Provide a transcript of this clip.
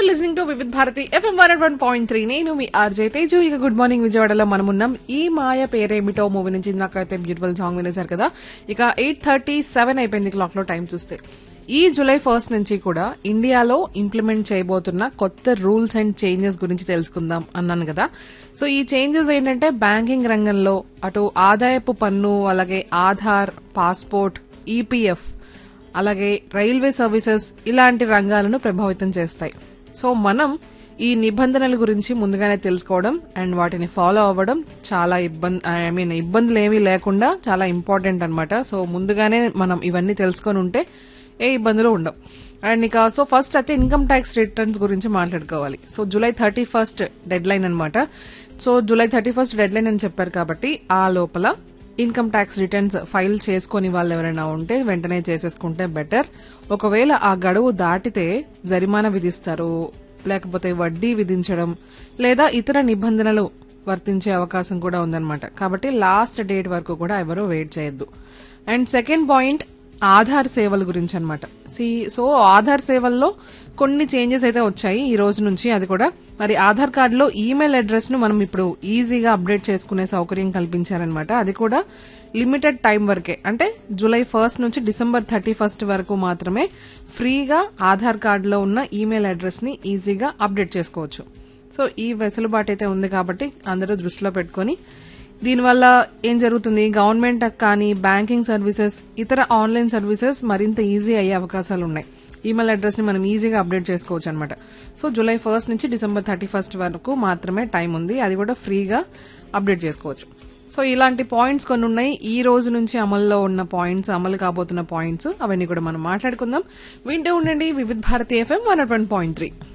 listening to Vividh Bharati FM one one point three నేను మీ RJ Teju ఇక గుడ్ మార్నింగ్ విజయవాడలో మనం ఉన్నాం ఈ మాయ పేరేమిటో మూవీ నుంచి నాకైతే బ్యూటిఫుల్ సాంగ్ వినేశారు కదా ఇక ఎయిట్ థర్టీ సెవెన్ అయిపోయింది క్లాక్ లో టైం చూస్తే ఈ జూలై ఫస్ట్ నుంచి కూడా ఇండియాలో ఇంప్లిమెంట్ చేయబోతున్న కొత్త రూల్స్ అండ్ చేంజెస్ గురించి తెలుసుకుందాం అన్నాను కదా సో ఈ చేంజెస్ ఏంటంటే బ్యాంకింగ్ రంగంలో అటు ఆదాయపు పన్ను అలాగే ఆధార్ పాస్పోర్ట్ ఈపీఎఫ్ అలాగే రైల్వే సర్వీసెస్ ఇలాంటి రంగాలను ప్రభావితం చేస్తాయి సో మనం ఈ నిబంధనల గురించి ముందుగానే తెలుసుకోవడం అండ్ వాటిని ఫాలో అవ్వడం చాలా ఇబ్బంది ఐ మీన్ ఇబ్బందులు ఏమీ లేకుండా చాలా ఇంపార్టెంట్ అన్నమాట సో ముందుగానే మనం ఇవన్నీ తెలుసుకొని ఉంటే ఏ ఇబ్బందులు ఉండవు అండ్ ఇక సో ఫస్ట్ అయితే ఇన్కమ్ ట్యాక్స్ రిటర్న్స్ గురించి మాట్లాడుకోవాలి so July thirty first deadline అనమాట so July thirty first deadline అని చెప్పారు కాబట్టి ఆ లోపల ఇన్కమ్ ట్యాక్స్ రిటర్న్స్ ఫైల్ చేసుకుని వాళ్ళు ఎవరైనా ఉంటే వెంటనే చేసేసుకుంటే బెటర్ ఒకవేళ ఆ గడువు దాటితే జరిమానా విధిస్తారు లేకపోతే వడ్డీ విధించడం లేదా ఇతర నిబంధనలు వర్తించే అవకాశం కూడా ఉందన్నమాట కాబట్టి లాస్ట్ డేట్ వరకు కూడా ఎవరు వెయిట్ చేయొద్దు అండ్ సెకండ్ పాయింట్ ఆధార్ సేవల గురించి అనమాట సి సో ఆధార్ సేవల్లో కొన్ని చేంజెస్ అయితే వచ్చాయి ఈ రోజు నుంచి అది కూడా మరి ఆధార్ కార్డులో ఈమెయిల్ అడ్రస్ ను మనం ఇప్పుడు ఈజీగా అప్డేట్ చేసుకునే సౌకర్యం కల్పించారనమాట అది కూడా లిమిటెడ్ టైం వరకే అంటే జూలై ఫస్ట్ నుంచి డిసెంబర్ థర్టీ ఫస్ట్ వరకు మాత్రమే ఫ్రీగా ఆధార్ కార్డులో ఉన్న ఈమెయిల్ అడ్రస్ ని ఈజీగా అప్డేట్ చేసుకోవచ్చు సో ఈ వెసులుబాటు అయితే ఉంది కాబట్టి అందరూ దృష్టిలో పెట్టుకొని దీనివల్ల ఏం జరుగుతుంది గవర్నమెంట్ కానీ బ్యాంకింగ్ సర్వీసెస్ ఇతర ఆన్లైన్ సర్వీసెస్ మరింత ఈజీ అయ్యే అవకాశాలు ఉన్నాయి ఈమెయిల్ అడ్రస్ ని మనం ఈజీగా అప్డేట్ చేసుకోవచ్చు అనమాట సో జూలై ఫస్ట్ నుంచి డిసెంబర్ థర్టీ ఫస్ట్ వరకు మాత్రమే టైం ఉంది అది కూడా ఫ్రీగా అప్డేట్ చేసుకోవచ్చు సో ఇలాంటి పాయింట్స్ కొన్ని ఉన్నాయి ఈ రోజు నుంచి అమల్లో ఉన్న పాయింట్స్ అమలు కాబోతున్న పాయింట్స్ అవన్నీ కూడా మనం మాట్లాడుకుందాం వింటూ ఉండండి Vividh Bharati FM one point three